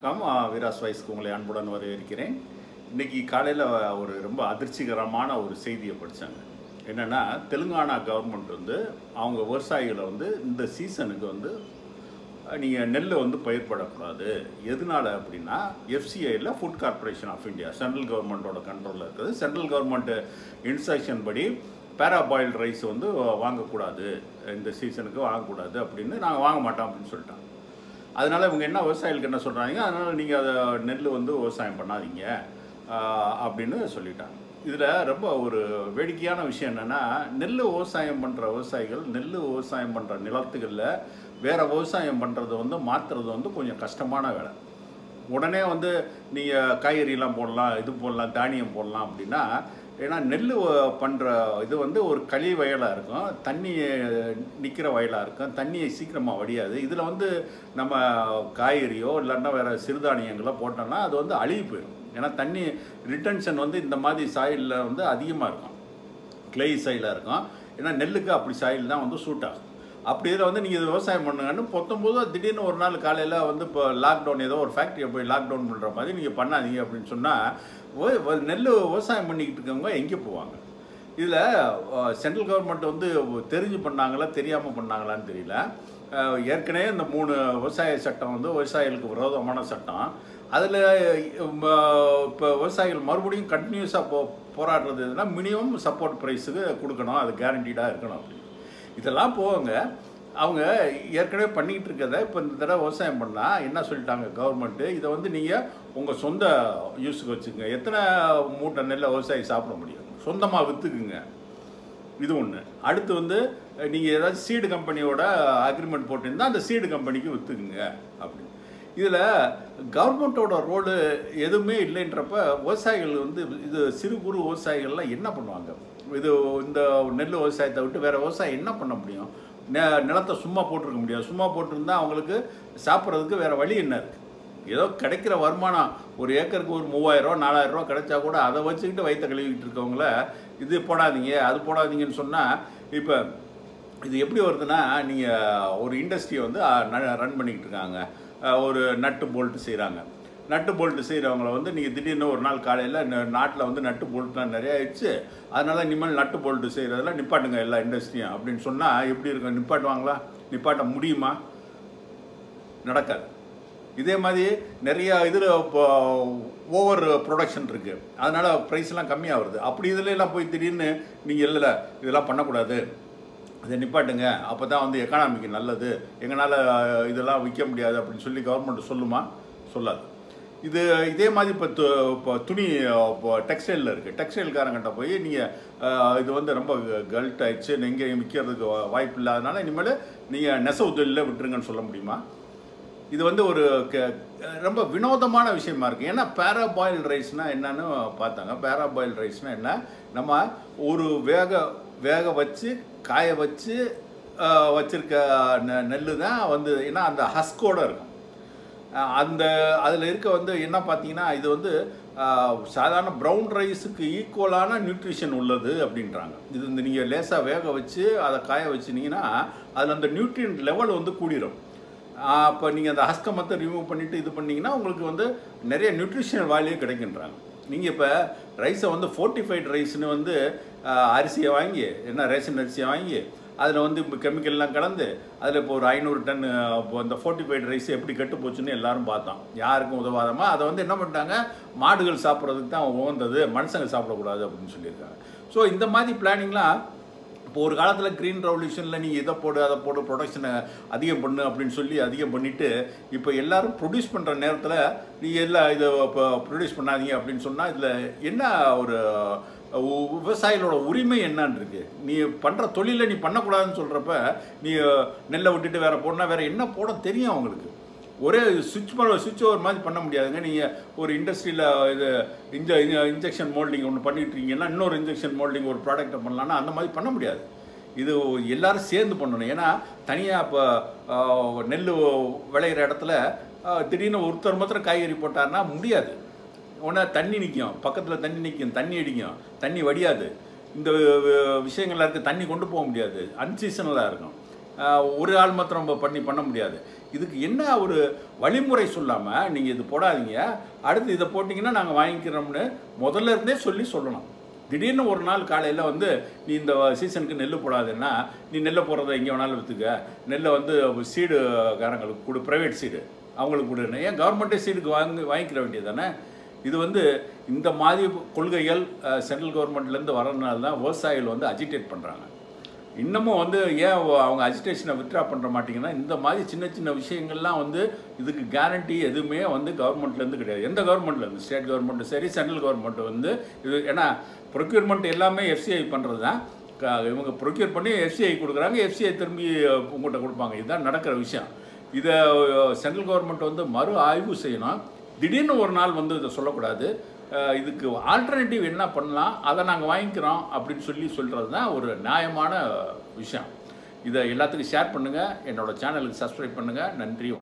வணக்கம் வீராஸ் வாய்ஸ்க்கு உங்களை அன்புடன் வரவேற்கிறேன் இன்னைக்கு காலையில் ஒரு ரொம்ப அதிர்ச்சிகரமான ஒரு செய்தியை படித்தாங்க என்னென்னா தெலுங்கானா கவர்மெண்ட் வந்து அவங்க விவசாயிகளை வந்து இந்த சீசனுக்கு வந்து நீங்கள் நெல்லை வந்து பயிர்படக்கூடாது எதனால அப்படின்னா எஃப்சிஐயில் food corporation of India central கவர்மெண்ட்டோட கண்ட்ரோலில் இருக்குது சென்ட்ரல் கவர்மெண்ட் இன்ஸ்ட்ரக்ஷன் படி பேராபாயில்டு ரைஸ் வந்து வாங்கக்கூடாது இந்த சீசனுக்கு வாங்கக்கூடாது அப்படின்னு நாங்கள் வாங்க மாட்டோம் அப்படின்னு சொல்லிட்டாங்க அதனால் இவங்க என்ன விவசாயிகளுக்கு என்ன சொல்கிறாங்க அதனால் நீங்கள் அதை நெல் வந்து விவசாயம் பண்ணாதீங்க ஆஹ் அப்படின்னு சொல்லிட்டாங்க இதில் ரொம்ப ஒரு வேடிக்கையான விஷயம் என்னென்னா நெல் விவசாயம் பண்ணுற விவசாயிகள் நெல் விவசாயம் பண்ணுற நிலத்துகளில் வேறு விவசாயம் பண்ணுறது வந்து மாற்றுறது வந்து கொஞ்சம் கஷ்டமான வேலை உடனே வந்து நீங்கள் காய்கறிலாம் போடலாம் இது போடலாம் தானியம் போடலாம் அப்படின்னா ஏன்னா நெல் பண்ணுற இது வந்து ஒரு களி வயலாக இருக்கும் தண்ணி நிற்கிற வயலாக இருக்கும் தண்ணியை சீக்கிரமாக வடியாது இதில் வந்து நம்ம காய்கறியோ இல்லைன்னா வேறு சிறுதானியங்களோ போட்டோம்னா அது வந்து அழுகி போயிடும் ஏன்னா தண்ணி ரிட்டன்ஷன் வந்து இந்த மாதிரி சாயிலில் வந்து அதிகமாக இருக்கும் கிளை சாயிலாக இருக்கும் ஏன்னா நெல்லுக்கு அப்படி சாயில் தான் வந்து சூட் ஆகும் அப்படி இதில் வந்து நீங்கள் இது விவசாயம் பண்ணுங்கன்னு பத்தொம்போது திடீர்னு ஒரு நாள் காலையில் வந்து இப்போ லாக்டவுன் ஏதோ ஒரு ஃபேக்ட்ரியை போய் லாக்டவுன் பண்ணுற மாதிரி நீங்கள் பண்ணாதீங்க அப்படின்னு சொன்னால் நெல் விவசாயம் பண்ணிக்கிட்டு இருக்கவங்க எங்கே போவாங்க இதில் சென்ட்ரல் கவர்மெண்ட் வந்து தெரிஞ்சு பண்ணாங்களா தெரியாமல் பண்ணாங்களான்னு தெரியல அஹ் ஏற்கனவே இந்த மூணு விவசாய சட்டம் வந்து விவசாயிகளுக்கு விரோதமான சட்டம் அதில் இப்போ விவசாயிகள் மறுபடியும் கண்டினியூஸாக போ போராடுறது எதுனா மினிமம் சப்போர்ட் ப்ரைஸுக்கு கொடுக்கணும் அது கேரண்டீடாக இருக்கணும் அப்படின்னு இதெல்லாம் போவாங்க அவங்க ஏற்கனவே பண்ணிக்கிட்டு இருக்கிறத இப்போ இந்த தடவை விவசாயம் பண்ணால் என்ன சொல்லிட்டாங்க கவர்மெண்ட்டு இதை வந்து நீங்கள் உங்கள் சொந்த யூஸுக்கு வச்சுக்கோங்க எத்தனை மூட்டை நெல்லை விவசாயி சாப்பிட முடியும் சொந்தமாக விற்றுக்குங்க இது ஒன்று அடுத்து வந்து நீங்கள் ஏதாச்சும் சீடு கம்பெனியோட அக்ரிமெண்ட் போட்டிருந்தா அந்த சீடு கம்பெனிக்கு விற்றுக்குங்க அப்படின்னு இதில் கவர்மெண்ட்டோட ரோலு எதுவுமே இல்லைன்றப்ப விவசாயிகள் வந்து இது சிறு குறு விவசாயிகள்லாம் என்ன பண்ணுவாங்க இது இந்த நெல் விவசாயத்தை விட்டு வேறு விவசாயம் என்ன பண்ண முடியும் நெ நிலத்தை சும்மா போட்டிருக்க முடியாது சும்மா போட்டிருந்தா அவங்களுக்கு சாப்பிட்றதுக்கு வேறு வழி என்ன இருக்குது ஏதோ கிடைக்கிற வருமானம் ஒரு ஏக்கருக்கு ஒரு மூவாயிரரூவா நாலாயிரரூவா கிடைச்சா கூட அதை வச்சுக்கிட்டு வயிற்ற கழுவிக்கிட்டு இருக்கவங்கள இது போடாதீங்க அது போடாதீங்கன்னு சொன்னால் இப்போ இது எப்படி வருதுன்னா நீங்கள் ஒரு இண்டஸ்ட்ரியை வந்து ரன் பண்ணிக்கிட்டு இருக்காங்க அஹ் ஒரு நட்டு போல்ட்டு செய்கிறாங்க நட்டு போல்ட்டு செய்கிறவங்கள வந்து நீங்கள் திடீர்னு ஒரு நாள் காலையில் நாட்டில் வந்து நட்டு போல்ட்லாம் நிறைய ஆயிடுச்சு அதனால இனிமேல் நட்டு போல்ட்டு செய்கிறதுல நிப்பாட்டுங்க எல்லா இண்டஸ்ட்ரியும் அப்படின்னு சொன்னால் எப்படி இருக்கும் நிப்பாட்டுவாங்களா நிப்பாட்ட முடியுமா நடக்காது இதே மாதிரி நிறைய இதில் இப்போ ஓவர் ப்ரொடக்ஷன் இருக்குது அதனால் ப்ரைஸ்லாம் கம்மியாக வருது அப்படி இதுல எல்லாம் போய் திடீர்னு நீங்கள் இல்லை இதெல்லாம் பண்ணக்கூடாது இதை நிப்பாட்டுங்க அப்போ தான் வந்து எக்கானாமிக்கு நல்லது எங்களால் இதெல்லாம் விற்க முடியாது அப்படின்னு சொல்லி கவர்மெண்ட் சொல்லுமா சொல்லாது இது இதே மாதிரி இப்போ து இப்போ துணி இப்போ டெக்ஸ்டைலில் இருக்குது டெக்ஸ்டைல்காரங்கிட்ட போய் நீங்கள் இது வந்து ரொம்ப கல்ட் ஆயிடுச்சு எங்கேயும் விற்கிறதுக்கு வாய்ப்பு இல்லாதனால இனிமேல் நீங்கள் நெசவு தொழிலில் விட்டுருங்கன்னு சொல்ல முடியுமா இது வந்து ஒரு க- ரொம்ப வினோதமான விஷயமா இருக்குது ஏன்னா பேராபாயில் ரைஸ்னால் என்னன்னு பார்த்தாங்க பேராபாயில் ரைஸ்னால் என்ன நம்ம ஒரு வேக வேக வச்சு காய வச்சு அஹ், வச்சிருக்க நெ நெல் தான் வந்து ஏன்னா அந்த ஹஸ்கோட இருக்கும் அஹ், அந்த அதில் இருக்க வந்து என்ன பார்த்தீங்கன்னா இது வந்து அஹ், சாதாரண ப்ரௌன் ரைஸுக்கு ஈக்குவலான நியூட்ரிஷன் உள்ளது அப்படின்றாங்க இது இந்த நீங்கள் லேசாக வேக வச்சு அதை காய வச்சுனீங்கன்னா அதில் அந்த நியூட்ரியன்ட் லெவல் வந்து கூடிரும் அப்போ நீங்கள் அந்த ஹஸ்கை மட்டும் ரிமூவ் பண்ணிவிட்டு இது பண்ணீங்கன்னா உங்களுக்கு வந்து நிறைய நியூட்ரிஷனல் வேல்யூ கிடைக்கின்றாங்க நீங்கள் இப்போ ரைஸை வந்து ஃபோர்ட்டிஃபைட் ரைஸ்னு வந்து ஆஹ், அரிசியை வாங்கி என்ன ரேஷன் அரிசியை வாங்கி அதில் வந்து இப்போ கெமிக்கல்லாம் கலந்து அதில் இப்போ ஒரு ஐநூறு டன் இப்போ இந்த ஃபோர்ட்டிஃபைட் ரைஸ் எப்படி கெட்டு போச்சுன்னு எல்லாரும் பார்த்தோம் யாருக்கும் உதவாதமா அதை வந்து என்ன பண்ணிட்டாங்க மாடுகள் சாப்பிட்றதுக்கு தான் உகந்தது மனுஷங்க சாப்பிடக்கூடாது அப்படின்னு சொல்லியிருக்காங்க ஸோ இந்த மாதிரி பிளானிங்லாம் இப்போ ஒரு காலத்தில் க்ரீன் ரெவல்யூஷனில் நீங்கள் இதை போடு அதை போடு ப்ரொடக்ஷனை அதிகம் பண்ணு அப்படின்னு சொல்லி அதிகம் பண்ணிவிட்டு இப்போ எல்லாரும் ப்ரொடியூஸ் பண்ணுற நேரத்தில் நீங்கள் எல்லாம் இதை இப்போ ப்ரொடியூஸ் பண்ணாதீங்க அப்படின்னு சொன்னால் இதில் என்ன ஒரு உ- விவசாயிகளோட உரிமை என்னன்னு இருக்கு நீ பண்ணுற தொழிலை நீ பண்ணக்கூடாதுன்னு சொல்கிறப்ப நீ நெல்லை விட்டுட்டு வேற போடனா வேற என்ன போட தெரியும் அவங்களுக்கு ஒரே சுவிட்ச் சுவிட்ச் ஓவர் மாதிரி பண்ண முடியாதுங்க நீங்கள் ஒரு இண்டஸ்ட்ரியில் இது இந்த இன்ஜெக்ஷன் மோல்டிங் ஒன்று பண்ணிட்டு இருக்கீங்கன்னா இன்னொரு இன்ஜெக்ஷன் மோல்டிங் ஒரு ப்ராடக்ட்டை பண்ணலான்னா அந்த மாதிரி பண்ண முடியாது இது எல்லாரும் சேர்ந்து பண்ணணும் ஏன்னா தனியாக இப்போ நெல் விளையிற இடத்துல ஆஹ், திடீர்னு ஒருத்தர் மாத்திரம் காய்கறி போட்டாருன்னா முடியாது உடனே தண்ணி நிற்கும் பக்கத்தில் தண்ணி நிற்கும் தண்ணி அடிக்கும் தண்ணி வடியாது இந்த வி- விஷயங்கள்லாம் இருக்குது தண்ணி கொண்டு போக முடியாது அன்சீசனலாக இருக்கும் ஆஹ் ஒரு ஆள் மாத்திரம் நம்ம பண்ணி பண்ண முடியாது இதுக்கு என்ன ஒரு வழிமுறை சொல்லாமல் நீங்கள் இது போடாதீங்க அடுத்து இதை போட்டிங்கன்னா நாங்கள் வாங்கிக்கிறோம்னு முதல்ல இருந்தே சொல்லி சொல்லணும் திடீர்னு ஒரு நாள் காலையில் வந்து நீ இந்த சீசனுக்கு நெல் போடாதுன்னா நீ நெல்லை போடுறத எங்கே வேணாலும் விற்றுக்க நெல்லை வந்து சீடு காரங்களுக்கு கொடு ப்ரைவேட் சீடு அவங்களுக்கு கொடுன்னு ஏன் கவர்மெண்ட்டே சீடுக்கு வாங்கி வாங்கிக்கிற வேண்டியது தானே இது வந்து இந்த மாதிரி கொள்கைகள் சென்ட்ரல் கவர்மெண்ட்லேருந்து வரதுனால தான் விவசாயிகள் வந்து அஜிடேட் பண்ணுறாங்க இன்னமும் வந்து ஏன் அவங்க அஜிடேஷனை வித்ட்ரா பண்ணுற மாட்டீங்கன்னா இந்த மாதிரி சின்ன சின்ன விஷயங்கள்லாம் வந்து இதுக்கு கேரண்டி எதுவுமே வந்து கவர்மெண்ட்லேருந்து கிடையாது எந்த கவர்மெண்ட்லேருந்து ஸ்டேட் கவர்மெண்ட்டும் சரி சென்ட்ரல் கவர்மெண்ட் வந்து இது ஏன்னா ப்ரொக்யூர்மெண்ட் எல்லாமே எஃப்சிஐ பண்ணுறது தான் க- இவங்க ப்ரொக்யூர் பண்ணி எஃப்சிஐ கொடுக்குறாங்க எஃப்சிஐ திரும்பி உங்கள்கிட்ட கொடுப்பாங்க இதுதான் நடக்கிற விஷயம் இதை சென்ட்ரல் கவர்மெண்ட் வந்து மறு ஆய்வு செய்யணும் திடீர்னு ஒரு நாள் வந்து இதை சொல்லக்கூடாது அஹ் இதுக்கு ஆல்டர்னேட்டிவ் என்ன பண்ணலாம் அதை நாங்கள் வாங்கிக்கிறோம் அப்படின்னு சொல்லி சொல்கிறது தான் ஒரு நியாயமான விஷயம் இதை எல்லாத்துக்கும் ஷேர் பண்ணுங்கள் என்னோட சேனலுக்கு சப்ஸ்கிரைப் பண்ணுங்கள் நன்றி